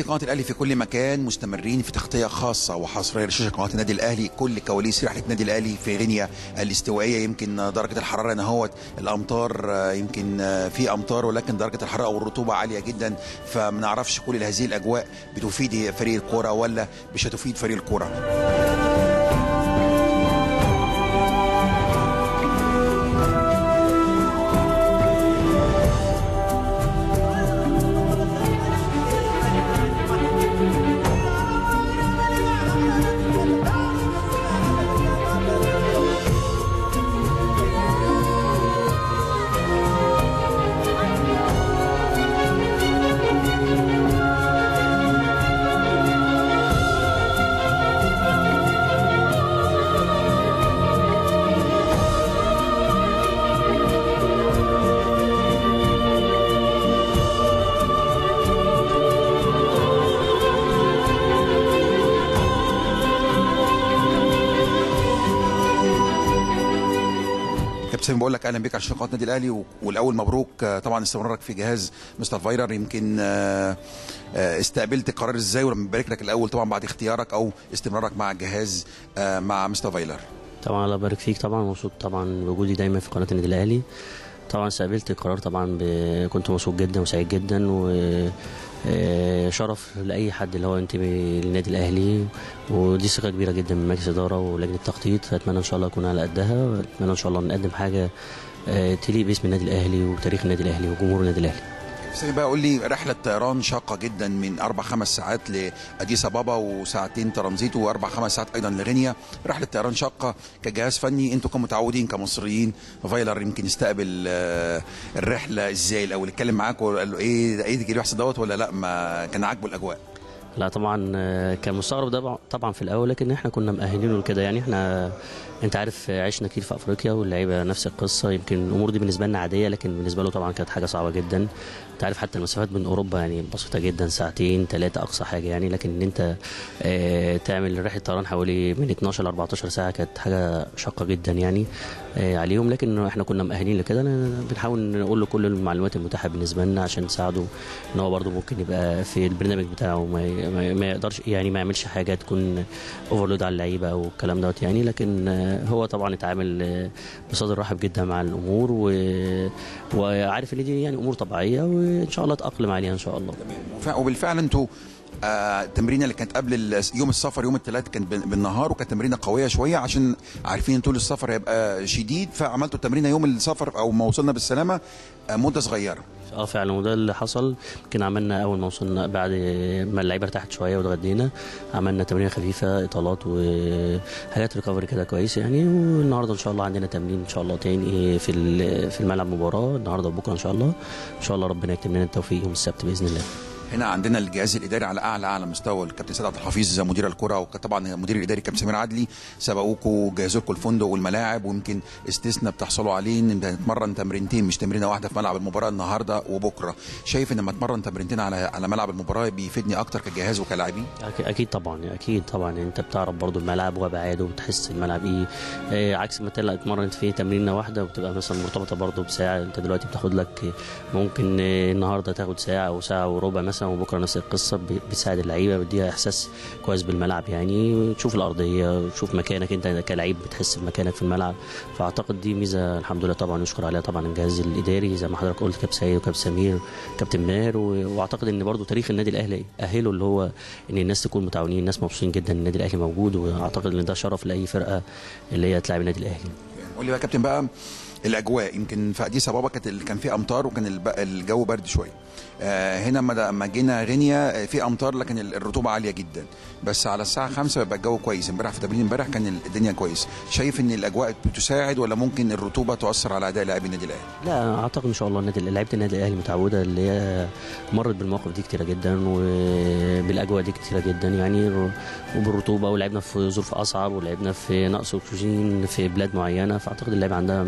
قناه الاهلي في كل مكان مستمرين في تغطيه خاصه وحصريه لشاشه قناه النادي الاهلي كل كواليس رحله النادي الاهلي في غينيا الاستوائيه يمكن درجه الحراره نهوت الامطار آه، يمكن آه، في امطار ولكن درجه الحراره والرطوبه عاليه جدا فما نعرفش كل هذه الاجواء بتفيد فريق الكوره ولا مش هتفيد فريق الكوره كابتن سامي بقول لك اهلا بك على شاشه قناه النادي الاهلي و- والاول مبروك آه، طبعا استمرارك في جهاز مستر فايرر يمكن آه، آه، استقبلت القرار ازاي ولما ببارك لك الاول طبعا بعد اختيارك او استمرارك مع الجهاز آه، مع مستر فايلر طبعا الله يبارك فيك طبعا مبسوط طبعا بوجودي دايما في قناه النادي الاهلي طبعا استقبلت القرار طبعا ب... كنت مبسوط جدا وسعيد جدا و آه، شرف لاي حد اللي هو ينتمي للنادي الاهلي ودي ثقه كبيره جدا من مجلس الاداره ولجنه التخطيط اتمنى ان شاء الله اكون على قدها واتمنى ان شاء الله نقدم حاجه آه، تليق باسم النادي الاهلي وتاريخ النادي الاهلي وجمهور النادي الاهلي سامي بقى قول لي رحله طيران شاقه جدا من اربع خمس ساعات لاديس ابابا وساعتين ترانزيت واربع خمس ساعات ايضا لغينيا رحله طيران شاقه كجهاز فني انتوا كمتعودين كمصريين فايلر يمكن يستقبل آه، الرحله ازاي الاول اتكلم معاك وقال له ايه ده ايه اللي بيحصل دوت ولا لا ما كان عاجبه الاجواء لا طبعا آه، كان مستغرب ده طبعا في الاول لكن احنا كنا مأهلينه لكده يعني احنا انت عارف آه، عشنا كتير في افريقيا واللعيبه نفس القصه يمكن الامور دي بالنسبه لنا عاديه لكن بالنسبه له طبعا كانت حاجه صعبه جدا انت عارف حتى المسافات بين اوروبا يعني بسيطه جدا ساعتين ثلاثه اقصى حاجه يعني لكن ان انت آه، تعمل رحله طيران حوالي من 12 ل 14 ساعه كانت حاجه شاقه جدا يعني آه، عليهم لكن احنا كنا مأهلين لكده أنا بنحاول نقول له كل المعلومات المتاحه بالنسبه لنا عشان نساعده ان هو برده ممكن يبقى في البرنامج بتاعه ما, ما, ما يقدرش يعني ما يعملش حاجه تكون اوفرلود على اللعيبه او الكلام دوت يعني لكن آه، هو طبعا اتعامل آه، بصدر رحب جدا مع الامور و... وعارف ان دي يعني امور طبيعيه وان شاء الله اتاقلم عليها ان شاء الله وف- وبالفعل انتوا آه، التمرينه اللي كانت قبل ال- يوم السفر يوم الثلاث كانت بال- بالنهار وكانت تمرينه قويه شويه عشان عارفين ان طول السفر هيبقى شديد فعملتوا التمرينه يوم السفر او ما وصلنا بالسلامه آه، مده صغيره اه فعلا وده اللي حصل يمكن عملنا اول ما وصلنا بعد ما اللعيبه ارتاحت شويه واتغدينا عملنا تمرين خفيفه اطالات وحاجات ريكفري كده كويس يعني والنهارده ان شاء الله عندنا تمرين ان شاء الله تاني في ال- في الملعب مباراه النهارده وبكره ان شاء الله ان شاء الله ربنا يكتب لنا التوفيق يوم السبت باذن الله هنا عندنا الجهاز الاداري على اعلى اعلى مستوى الكابتن سيد عبد الحفيظ مدير الكره وطبعا المدير الاداري كابتن سمير عدلي سبقوكوا جهزوا لكم الفندق والملاعب ويمكن استثناء بتحصلوا عليه ان هنتمرن تمرينتين مش تمرينه واحده في ملعب المباراه النهارده وبكره شايف ان لما اتمرن تمرينتين على على ملعب المباراه بيفيدني اكتر كجهاز وكلاعبين أك- اكيد طبعا اكيد طبعا انت بتعرف برضو الملعب وابعاده وتحس الملعب ايه آه، عكس ما تلاقي اتمرنت فيه تمرينه واحده وبتبقى مثلا مرتبطه برضو بساعه انت دلوقتي بتاخد لك ممكن آه، النهارده تاخد ساعه او ساعه وربع مثلا وبكره نفس القصه ب- بتساعد اللعيبه بتديها احساس كويس بالملعب يعني تشوف الارضيه وتشوف مكانك انت كلاعب بتحس بمكانك في الملعب فاعتقد دي ميزه الحمد لله طبعا نشكر عليها طبعا الجهاز الاداري زي ما حضرتك قلت كابتن سيد وكابتن سمير كابتن ماهر و- واعتقد ان برضو تاريخ النادي الاهلي اهله اللي هو ان الناس تكون متعاونين الناس مبسوطين جدا ان النادي الاهلي موجود واعتقد ان ده شرف لاي فرقه اللي هي تلعب النادي الاهلي قول لي بقى يا كابتن بقى الاجواء يمكن في اديس ابابا كانت ال- كان في امطار وكان الب- الجو برد شويه آه هنا لما لما جينا غينيا آه، في امطار لكن ال- الرطوبه عاليه جدا بس على الساعه 5 بيبقى الجو كويس امبارح في تمرين امبارح كان ال- الدنيا كويس شايف ان الاجواء بتساعد ولا ممكن الرطوبه تؤثر على اداء لاعبي النادي الاهلي لا اعتقد ان شاء الله النادي لعيبه النادي الاهلي متعوده اللي هي مرت بالمواقف دي كتيره جدا وبالاجواء دي كتيره جدا يعني وبالرطوبه ولعبنا في ظروف اصعب ولعبنا في نقص اكسجين في بلاد معينه فاعتقد اللعيبه عندها من الخبرات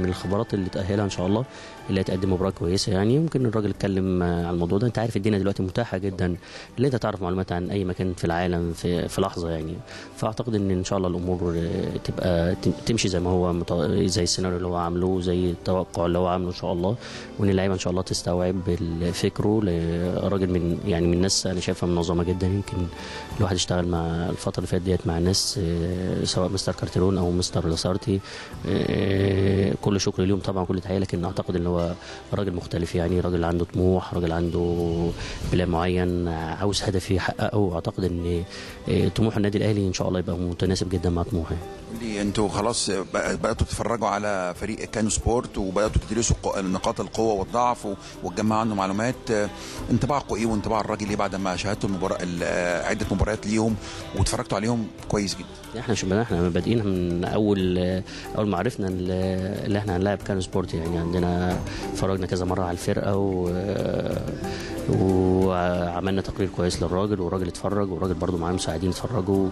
المباريات اللي تاهلها ان شاء الله اللي هتقدم مباراه كويسه يعني يمكن الراجل اتكلم آه، عن الموضوع ده انت عارف الدنيا دلوقتي متاحه جدا اللي انت تعرف معلومات عن اي مكان في العالم في, في لحظه يعني فاعتقد ان ان شاء الله الامور آه، تبقى تم- تمشي زي ما هو مت- زي السيناريو اللي هو عامله زي التوقع اللي هو عامله ان شاء الله وان اللعيبه ان شاء الله تستوعب ال- فكره لراجل من يعني من ناس انا شايفها منظمه جدا يمكن الواحد اشتغل مع الفتره اللي فاتت ديت مع ناس آه، سواء مستر كارتيرون او مستر لاسارتي آه، كل شكر ليهم طبعا كل تحيه لكن اعتقد ان هو راجل مختلف يعني راجل عنده طموح راجل عنده بلان معين عاوز هدف يحققه واعتقد ان آه، طموح النادي الاهلي ان شاء الله يبقى متناسب جدا مع طموحه قول لي انتوا خلاص بقى- بداتوا تتفرجوا على فريق كانو سبورت وبداتوا تدرسوا قو- نقاط القوه والضعف و- وتجمعوا عنه معلومات آه، انطباعكم ايه وانطباع الراجل ايه بعد ما شاهدتوا المباراه ال- آه، عده مباريات ليهم واتفرجتوا عليهم كويس جدا احنا مش بدأنا احنا بادئين من اول اول ما عرفنا ال- اللي احنا هنلاعب كانو سبورت يعني عندنا اتفرجنا كذا مره على الفرقه و وعملنا تقرير كويس للراجل والراجل اتفرج والراجل برضو معاه مساعدين اتفرجوا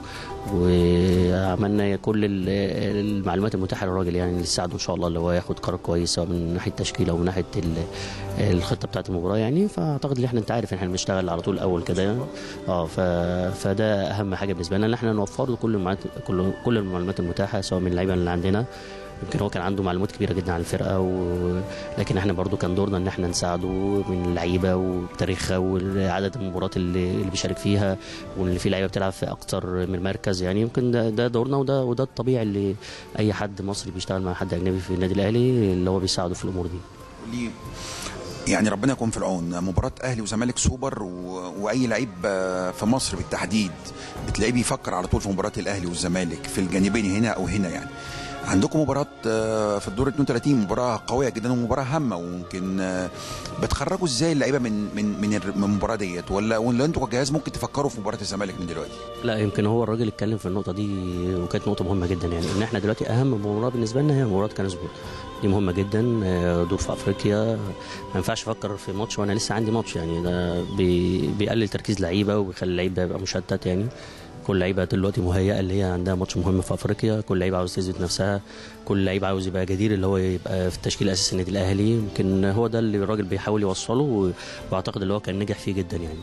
وعملنا كل ال- المعلومات المتاحه للراجل يعني اللي تساعده ان شاء الله اللي هو ياخد قرار كويس سواء من ناحيه التشكيله او من ناحيه ال- الخطه بتاعه المباراه يعني فاعتقد ان احنا انت عارف ان احنا بنشتغل على طول اول كده يعني. اه ف... فده اهم حاجه بالنسبه لنا ان احنا نوفر له كل المعلومات كل كل المعلومات المتاحه سواء من اللعيبه اللي عندنا يمكن هو كان عنده معلومات كبيره جدا عن الفرقه و... لكن احنا برضو كان دورنا ان احنا نساعده من اللعيبه وتاريخها وعدد المباريات اللي, اللي بيشارك فيها واللي فيه لعيبه بتلعب في اكتر من مركز يعني يمكن ده, ده دورنا وده وده الطبيعي اللي اي حد مصري بيشتغل مع حد اجنبي في النادي الاهلي اللي هو بيساعده في الامور دي قول لي يعني ربنا يكون في العون مباراة أهلي وزمالك سوبر و... وأي لعيب آه، في مصر بالتحديد بتلاقيه بيفكر على طول في مباراة الأهلي والزمالك في الجانبين هنا أو هنا يعني عندكم مباراة آه، في الدور 32 مباراة قوية جدا ومباراة هامة وممكن آه، بتخرجوا ازاي اللعيبة من من من الر- من المباراة ديت ولا ولا انتوا كجهاز ممكن تفكروا في مباراة الزمالك من دلوقتي؟ لا يمكن هو الراجل اتكلم في النقطه دي وكانت نقطه مهمه جدا يعني ان احنا دلوقتي اهم مباراه بالنسبه لنا هي مباراه كان سبورت دي مهمه جدا آه، دور في افريقيا ما ينفعش افكر في ماتش وانا لسه عندي ماتش يعني ده بي بيقلل تركيز لعيبه وبيخلي اللعيب ده يبقى مشتت يعني كل لعيبه دلوقتي مهيئه اللي هي عندها ماتش مهم في افريقيا كل لعيب عاوز تثبت نفسها كل لعيب عاوز يبقى جدير اللي هو يبقى في التشكيل الاساسي النادي الاهلي يمكن هو ده اللي الراجل بيحاول يوصله و- واعتقد اللي هو كان نجح فيه جدا يعني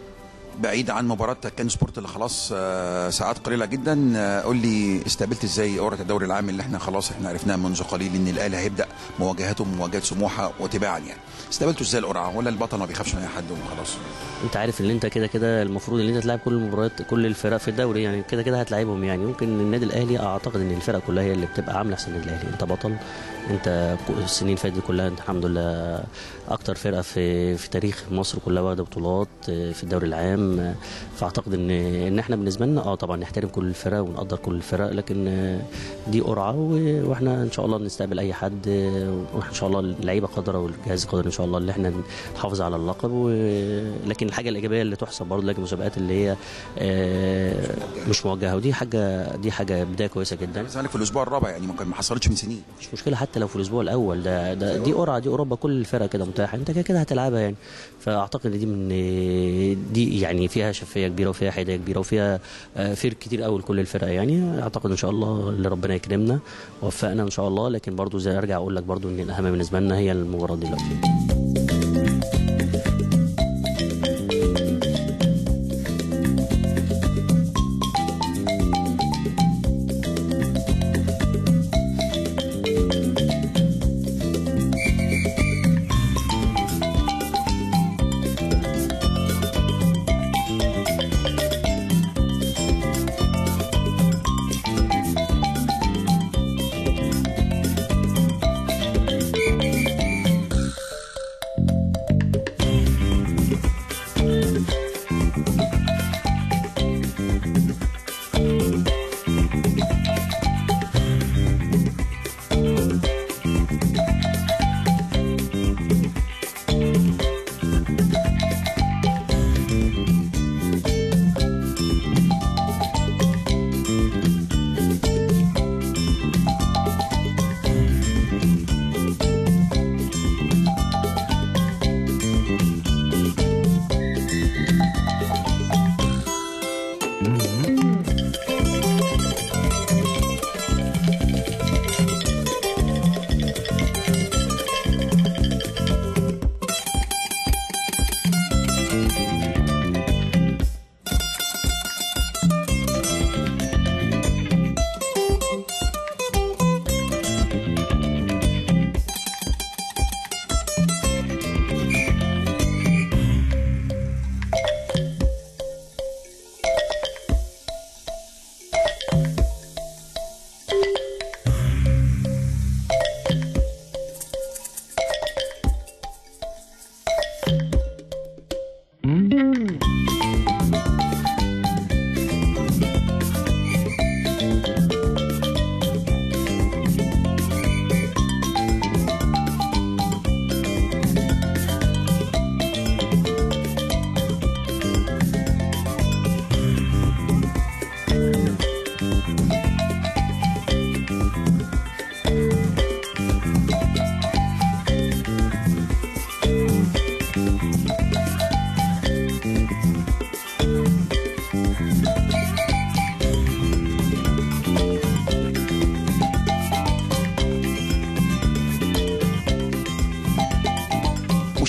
بعيد عن مباراة كان سبورت اللي خلاص آه، ساعات قليلة جدا آه، قول لي استقبلت ازاي قرعة الدوري العام اللي احنا خلاص احنا عرفناها منذ قليل ان الاهلي هيبدأ مواجهته مواجهة سموحة وتباعا يعني استقبلته ازاي القرعة ولا البطل ما بيخافش من اي حد وخلاص انت عارف ان انت كده كده المفروض ان انت تلعب كل المباريات كل الفرق في الدوري يعني كده كده هتلاعبهم يعني ممكن النادي الاهلي اعتقد ان الفرق كلها هي اللي بتبقى عامله احسن النادي الاهلي انت بطل انت ك- السنين اللي فاتت دي كلها انت الحمد لله اكتر فرقه في في تاريخ مصر كلها واخده بطولات اه، في الدوري العام اه، فاعتقد ان ان احنا بالنسبه لنا اه طبعا نحترم كل الفرق ونقدر كل الفرق لكن اه، دي قرعه و- واحنا ان شاء الله نستقبل اي حد اه، واحنا ان شاء الله اللعيبه قادره والجهاز قادر ان شاء الله اللي احنا نحافظ على اللقب و... لكن الحاجه الايجابيه اللي تحسب برضه لكن المسابقات اللي هي آه، مش موجهه ودي حاجه دي حاجه بدايه كويسه جدا الزمالك في الاسبوع الرابع يعني ممكن ما حصلتش من سنين مش مشكله حتى لو في الاسبوع الاول ده, ده دي قرعه دي اوروبا كل الفرق كده متاحه انت كده كده هتلعبها يعني فاعتقد ان دي من دي يعني فيها شفافيه كبيره وفيها حياديه كبيره وفيها آه، فير كتير قوي لكل الفرق يعني اعتقد ان شاء الله اللي ربنا يكرمنا ووفقنا ان شاء الله لكن برضو زي ارجع اقول لك برضو ان الاهم بالنسبه لنا هي المباراه دلوقتي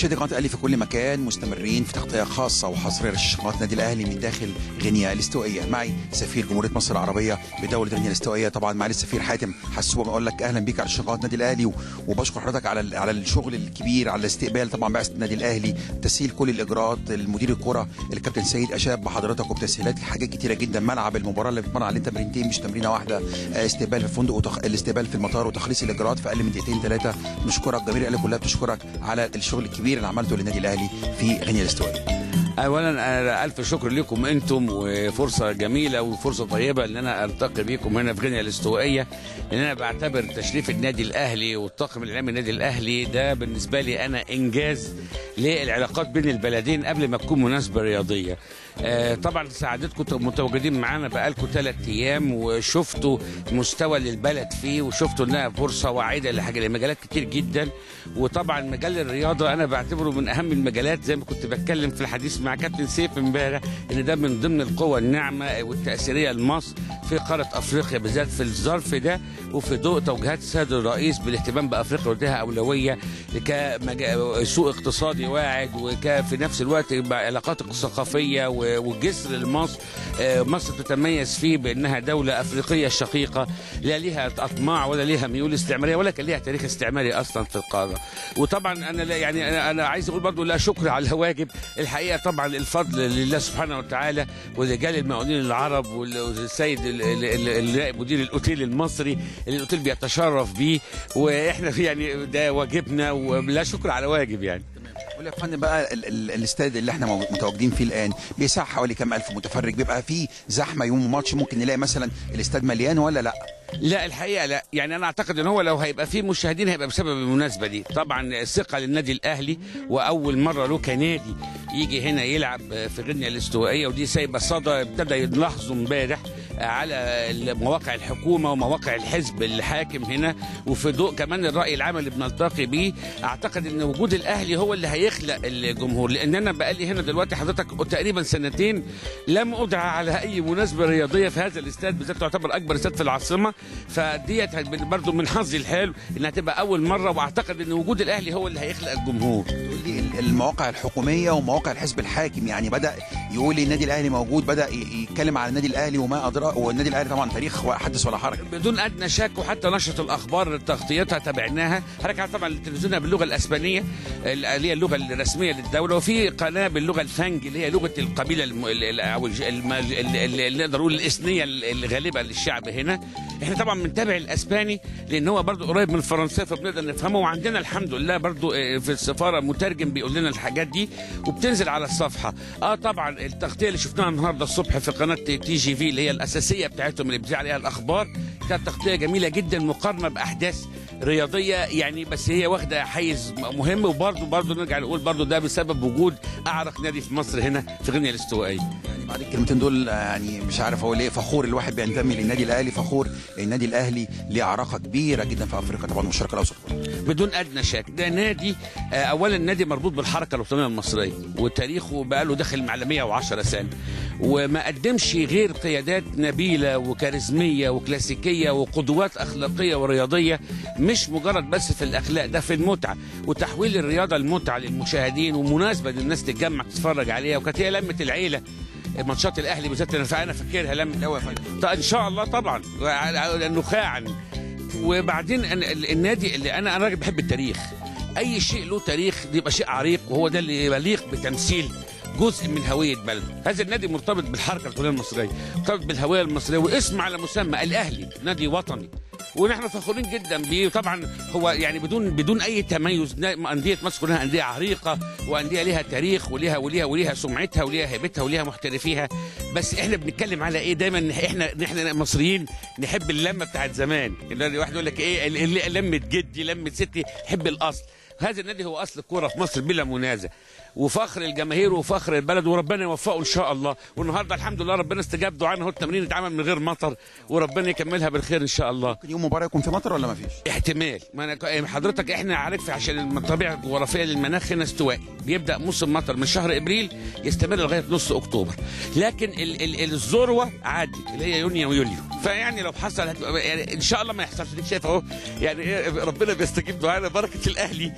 مشاهدي قناه الاهلي في كل مكان مستمرين في تغطيه خاصه وحصريه لشاشات نادي الاهلي من داخل غينيا الاستوائيه معي سفير جمهوريه مصر العربيه بدوله غينيا الاستوائيه طبعا معالي السفير حاتم حسوب بقول لك اهلا بيك على شاشات نادي الاهلي و- وبشكر حضرتك على على الشغل الكبير على الاستقبال طبعا بعثه النادي الاهلي تسهيل كل الاجراءات المدير الكره الكابتن سيد اشاب بحضرتك وبتسهيلات حاجات كتيره جدا ملعب المباراه اللي بتمرن عليه تمرينتين مش تمرينه واحده آه، استقبال في الفندق وتخ... الاستقبال في المطار وتخليص الاجراءات في اقل من دقيقتين ثلاثه نشكرك جماهير الاهلي كلها بتشكرك على الشغل الكبير اللي عملته للنادي الاهلي في غينيا الاستوائيه اولا أنا الف شكر لكم انتم وفرصه جميله وفرصه طيبه ان انا التقي بكم هنا في غينيا الاستوائيه لان انا بعتبر تشريف النادي الاهلي والطاقم الاعلامي النادي الاهلي ده بالنسبه لي انا انجاز للعلاقات بين البلدين قبل ما تكون مناسبه رياضيه آه، طبعا سعادتكم متواجدين معانا بقالكم ثلاث ايام وشفتوا مستوى للبلد فيه وشفتوا انها فرصه واعده لحاجه لمجالات كتير جدا وطبعا مجال الرياضه انا بعتبره من اهم المجالات زي ما كنت بتكلم في الحديث مع كابتن سيف امبارح ان ده من ضمن القوى الناعمه والتاثيريه لمصر في قاره افريقيا بالذات في الظرف ده وفي ضوء توجيهات السيد الرئيس بالاهتمام بافريقيا واديها اولويه كسوق اقتصادي واعد وفي نفس الوقت علاقات ثقافيه و- والجسر لمصر آه، مصر تتميز فيه بانها دوله افريقيه شقيقه لا ليها اطماع ولا ليها ميول استعماريه ولا كان ليها تاريخ استعماري اصلا في القاره وطبعا انا لا يعني انا, أنا عايز اقول برضو لا شكر على واجب الحقيقه طبعا الفضل لله سبحانه وتعالى ورجال المقاولين العرب وال- والسيد ال- ال- ال- ال- مدير الاوتيل المصري اللي الاوتيل بيتشرف بيه واحنا في يعني ده واجبنا ولا شكر على واجب يعني قول لي يا فندم بقى ال- ال- الاستاد اللي احنا مو- متواجدين فيه الان بيسع حوالي كام الف متفرج بيبقى فيه زحمه يوم الماتش ممكن نلاقي مثلا الاستاد مليان ولا لا لا الحقيقه لا يعني انا اعتقد ان هو لو هيبقى فيه مشاهدين هيبقى بسبب المناسبه دي طبعا ثقه للنادي الاهلي واول مره له كنادي يجي هنا يلعب في غينيا الاستوائيه ودي سايبه صدى ابتدى يلاحظوا امبارح على مواقع الحكومه ومواقع الحزب الحاكم هنا وفي ضوء كمان الراي العام اللي بنلتقي بيه اعتقد ان وجود الاهلي هو اللي هيخلق الجمهور لان انا بقالي هنا دلوقتي حضرتك تقريبا سنتين لم ادعى على اي مناسبه رياضيه في هذا الاستاد بالذات تعتبر اكبر استاد في العاصمه فديت برضو من حظي الحلو انها تبقى اول مره واعتقد ان وجود الاهلي هو اللي هيخلق الجمهور يقول لي ال- المواقع الحكوميه ومواقع الحزب الحاكم يعني بدا يقول لي النادي الاهلي موجود بدا ي- يتكلم على النادي الاهلي وما ادراك والنادي الاهلي طبعا تاريخ حدث ولا حرج بدون ادنى شك وحتى نشره الاخبار تغطيتها تابعناها حضرتك عارف طبعا التلفزيون باللغه الاسبانيه اللي هي اللغه الرسميه للدوله وفي قناه باللغه الفنج اللي هي لغه القبيله الم... ال- ال- او الج- الم... ال- ال- اللي نقدر نقول الاثنيه ال- الغالبه للشعب هنا احنا طبعا بنتابع الاسباني لان هو برضو قريب من الفرنسيه فبنقدر نفهمه وعندنا الحمد لله برضو آه، في السفاره مترجم بيقول لنا الحاجات دي وبتنزل على الصفحه اه طبعا التغطيه اللي شفناها النهارده الصبح في قناه تي جي في اللي هي الاساسيه بتاعتهم اللي بتذيع عليها الاخبار كانت تغطيه جميله جدا مقارنه باحداث رياضيه يعني بس هي واخده حيز مهم وبرضه برضه نرجع نقول برضه ده بسبب وجود اعرق نادي في مصر هنا في غينيا الاستوائيه يعني بعد الكلمتين دول آه، يعني مش عارف اقول ايه فخور الواحد بينتمي للنادي الاهلي فخور النادي الاهلي ليه عراقه كبيره جدا في افريقيا طبعا والشرق الاوسط كله. بدون ادنى شك ده نادي آه، اولا نادي مربوط بالحركه الوطنيه المصريه وتاريخه بقى له داخل مع 110 سنه وما قدمش غير قيادات نبيله وكاريزميه وكلاسيكيه وقدوات اخلاقيه ورياضيه مش مجرد بس في الاخلاق ده في المتعه وتحويل الرياضه المتعه للمشاهدين ومناسبه للناس تتجمع تتفرج عليها وكانت هي لمه العيله ماتشات الاهلي بالذات انا انا فاكرها لما لا يا فندم طيب ان شاء الله طبعا نخاعا وبعدين أنا- ال- النادي اللي انا انا راجل بحب التاريخ اي شيء له تاريخ يبقى شيء عريق وهو ده اللي يليق بتمثيل جزء من هويه بلده هذا النادي مرتبط بالحركه الوطنيه المصريه مرتبط بالهويه المصريه واسم على مسمى الاهلي نادي وطني ونحن فخورين جدا بيه طبعا هو يعني بدون بدون اي تميز نا- انديه مصر كلها انديه عريقه وانديه ليها تاريخ وليها وليها وليها سمعتها وليها هيبتها وليها محترفيها بس احنا بنتكلم على ايه دايما احنا احنا مصريين نحب اللمه بتاعت زمان اللي الواحد يقول لك ايه ال- ال- لمه جدي لمه ستي نحب الاصل هذا النادي هو اصل الكوره في مصر بلا منازع وفخر الجماهير وفخر البلد وربنا يوفقه ان شاء الله والنهارده الحمد لله ربنا استجاب دعانا هو التمرين اتعمل من غير مطر وربنا يكملها بالخير ان شاء الله ممكن يوم مباراه يكون في مطر ولا ما فيش احتمال ما أنا ك- حضرتك احنا عارف عشان الطبيعه الجغرافيه للمناخ هنا استوائي بيبدا موسم مطر من شهر ابريل يستمر لغايه نص اكتوبر لكن ال ال الذروه عادي اللي هي يونيو ويوليو فيعني لو حصل هتبقى يعني ان شاء الله ما يحصلش ديك شايف اهو يعني إيه ربنا بيستجيب دعانا بركه الاهلي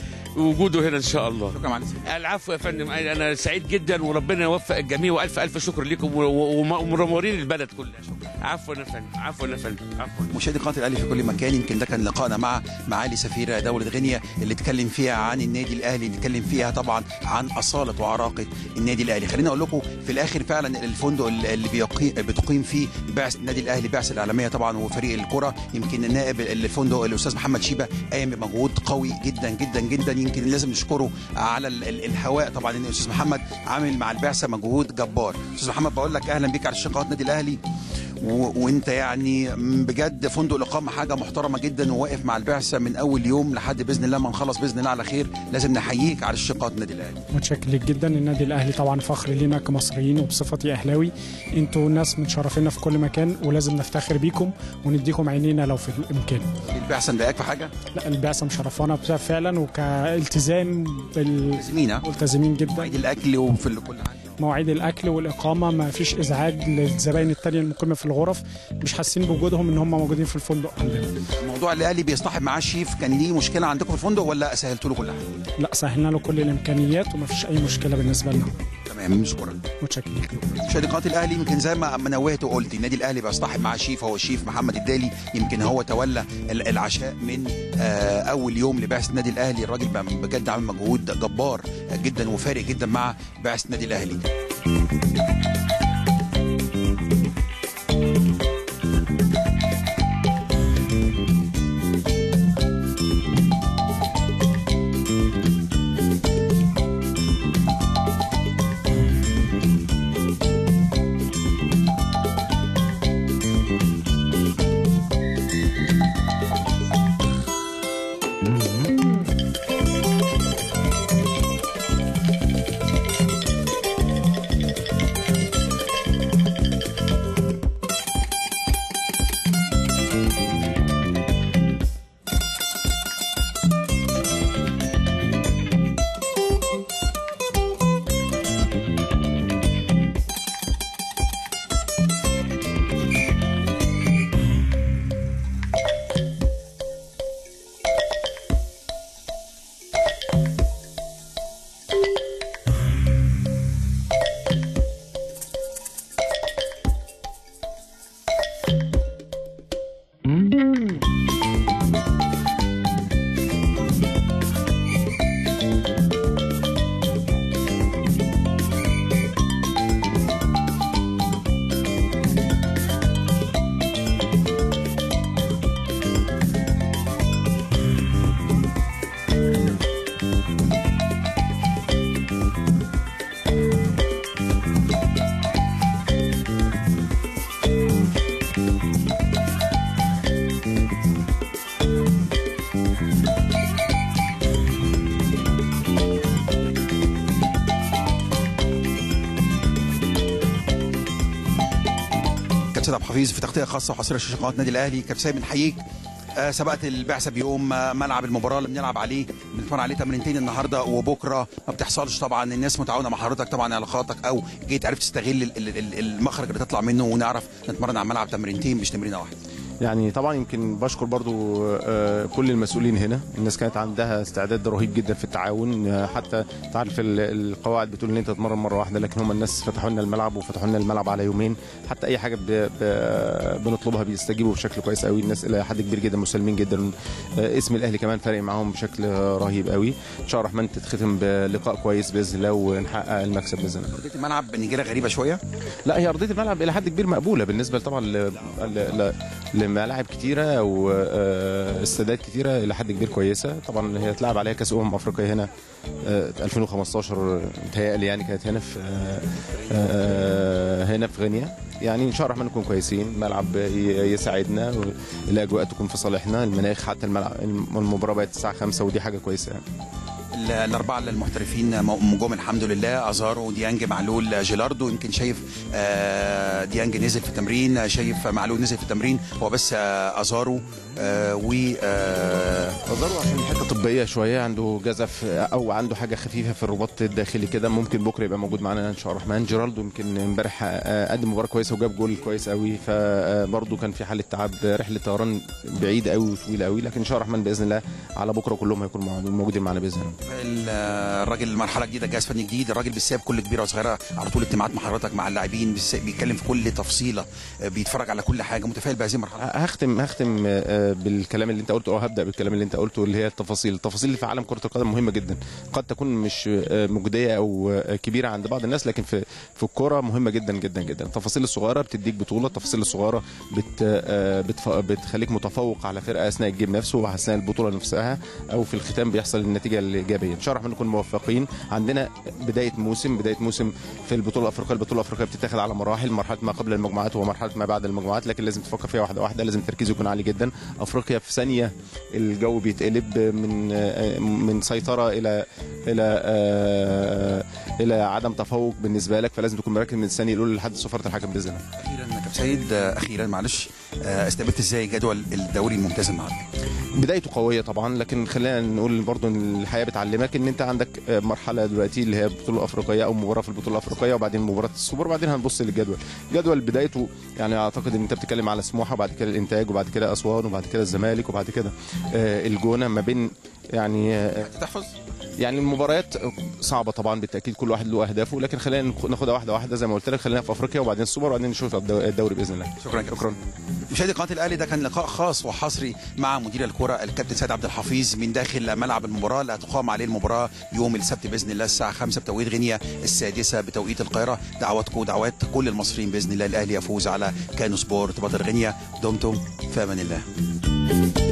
وجوده هنا ان شاء الله شكرا معالي السفير. العفو يا فندم انا سعيد جدا وربنا يوفق الجميع والف الف شكر لكم و- و- ومنورين البلد كلها عفوا يا فندم عفوا يا فندم عفوا مشاهدي قناه الاهلي في كل مكان يمكن ده كان لقائنا مع معالي سفيره دوله غينيا اللي اتكلم فيها عن النادي الاهلي اللي اتكلم فيها طبعا عن اصاله وعراقه النادي الاهلي خليني اقول لكم في الاخر فعلا الفندق اللي بيقيم بتقيم فيه بعثه النادي الاهلي بعثه الاعلاميه طبعا وفريق الكره يمكن النائب الفندق الاستاذ محمد شيبه قايم بمجهود قوي جدا جدا جدا يمكن لازم نشكره على ال- ال- الهواء طبعا ان الاستاذ محمد عامل مع البعثه مجهود جبار استاذ محمد بقول لك اهلا بيك على شاشه قناه النادي الاهلي و... وانت يعني بجد فندق الاقامه حاجه محترمه جدا وواقف مع البعثه من اول يوم لحد باذن الله ما نخلص باذن الله على خير لازم نحييك على الشقات النادي الاهلي متشكر لك جدا النادي الاهلي طبعا فخر لينا كمصريين وبصفتي اهلاوي انتوا ناس متشرفينا في كل مكان ولازم نفتخر بيكم ونديكم عينينا لو في الامكان البعثه مضايقاك في حاجه لا البعثه مشرفانا فعلا وكالتزام بال زمينا ملتزمين جدا مواعيد الاكل وفي ال- كل حاجه مواعيد الاكل والاقامه ما فيش ازعاج للزباين التانية المقيمه في الغرف مش حاسين بوجودهم ان هم موجودين في الفندق عندنا موضوع الاهلي بيصطحب معاه الشيف كان ليه مشكله عندكم في الفندق ولا سهلتوا له كل حاجه لا سهلنا له كل الامكانيات وما فيش اي مشكله بالنسبه لنا تمام نشكرك متشكر لك مشاهدي قناه الاهلي يمكن زي ما ما نوهت وقلت النادي الاهلي بيصطحب معاه شيف هو الشيف محمد الدالي يمكن هو تولى ال- العشاء من آه، اول يوم لبعثه النادي الاهلي الراجل بقى بجد عامل مجهود جبار جدا وفارق جدا مع بعثه النادي الاهلي كابتن عبد الحفيظ في تغطيه خاصه وحصريه شاشه قناه النادي الاهلي كابتن سيد بنحييك آه، سبقت البعثه بيوم آه، ملعب المباراه اللي بنلعب عليه بنتمرن عليه تمرينتين النهارده وبكره ما بتحصلش طبعا الناس متعاونه مع حضرتك طبعا علاقاتك او جيت عرفت تستغل ال- ال- ال- المخرج اللي تطلع منه ونعرف نتمرن على الملعب تمرينتين مش تمرينه واحده يعني طبعا يمكن بشكر برضو آه، كل المسؤولين هنا الناس كانت عندها استعداد رهيب جدا في التعاون آه، حتى تعرف ال- القواعد بتقول ان انت تتمرن مره واحده لكن هم الناس فتحوا لنا الملعب وفتحوا لنا الملعب على يومين حتى اي حاجه ب... ب... بنطلبها بيستجيبوا بشكل كويس قوي الناس الى حد كبير جدا مسالمين جدا آه، اسم الاهلي كمان فارق معاهم بشكل رهيب قوي ان شاء الله الرحمن تتختم بلقاء كويس باذن الله ونحقق المكسب باذن الله ارضيه الملعب نجيله غريبه شويه لا هي ارضيه الملعب الى حد كبير مقبوله بالنسبه طبعا ل... ل... ل... لملاعب كتيره واستادات كتيره الى حد كبير كويسه طبعا هي اتلعب عليها كاس امم افريقيا هنا آه، 2015 متهيألي يعني كانت هنا في آه، آه، هنا في غينيا يعني ان شاء الله الرحمن نكون كويسين ملعب ي- يساعدنا الاجواء تكون في صالحنا المناخ حتى الملعب المباراه بقت الساعه 5 ودي حاجه كويسه يعني ال- الاربعه المحترفين م- جم الحمد لله ازارو ديانج معلول جيلاردو يمكن شايف آه، ديانج نزل في التمرين شايف معلول نزل في التمرين هو بس آه، ازارو آه، و آه، نظره عشان حته طبيه شويه عنده جزف او عنده حاجه خفيفه في الرباط الداخلي كده ممكن بكره يبقى موجود معانا ان شاء الله الرحمن جيرالدو يمكن امبارح آه، قدم مباراه كويسه وجاب جول كويس قوي فبرضه كان في حاله تعب رحله طيران بعيده قوي وطويله قوي لكن ان شاء الله الرحمن باذن الله على بكره كلهم هيكونوا موجودين- موجودين معانا باذن الله ال- الراجل مرحله جديده جهاز فني جديد الراجل بيساب كل كبيره وصغيره على طول اجتماعات مع حضرتك مع اللاعبين بيس- بيتكلم في كل تفصيله آه، بيتفرج على كل حاجه متفائل بهذه المرحله هختم هختم آه، بالكلام اللي انت قلته او هبدا بالكلام اللي انت قلته اللي هي التفاصيل التفاصيل اللي في عالم كره القدم مهمه جدا قد تكون مش آه، مجديه او آه، كبيره عند بعض الناس لكن في في الكوره مهمه جدا جدا جدا التفاصيل الصغيره بتديك بطوله التفاصيل الصغيره بت آه، بتف- بتخليك متفوق على فرقه اثناء الجيم نفسه واثناء البطوله نفسها او في الختام بيحصل النتيجه الايجابيه ان شاء الله الرحمن نكون موفقين عندنا بدايه موسم بدايه موسم في البطوله الافريقيه البطوله الافريقيه بتتاخد على مراحل مرحله ما قبل المجموعات ومرحله ما بعد المجموعات لكن لازم تفكر فيها واحده واحده لازم التركيز يكون عالي جدا افريقيا في ثانيه الجو بيتقلب من آه، من سيطره الى الى آه، الى عدم تفوق بالنسبه لك فلازم تكون مركز من الثانيه الاولى لحد صفاره الحكم باذن الله اخيرا كابتن سيد آه، اخيرا معلش آه، استقبلت ازاي جدول الدوري الممتاز النهارده بدايته قويه طبعا لكن خلينا نقول برضو ان الحياه بتعلمك ان انت عندك مرحله دلوقتي اللي هي البطوله الافريقيه او مباراه في البطوله الافريقيه وبعدين مباراه السوبر وبعدين هنبص للجدول الجدول بدايته يعني اعتقد ان انت بتتكلم على سموحه وبعد كده الانتاج وبعد كده اسوان وبعد كده الزمالك وبعد كده آه، الجونه ما بين يعني آه، تحفظ يعني المباريات صعبه طبعا بالتاكيد كل واحد له اهدافه لكن خلينا نخ- ناخدها واحده واحده زي ما قلت لك خلينا في افريقيا وبعدين السوبر وبعدين نشوف الدو- الدوري باذن الله شكرا شكرا مشاهدي قناه الاهلي ده كان لقاء خاص وحصري مع مدير الكره الكابتن سيد عبد الحفيظ من داخل ملعب المباراه اللي هتقام عليه المباراه يوم السبت باذن الله الساعه 5 بتوقيت غينيا السادسه بتوقيت القاهره دعواتكم ودعوات كل المصريين باذن الله الاهلي يفوز على كانو سبورت بطل غينيا دمتم في امان الله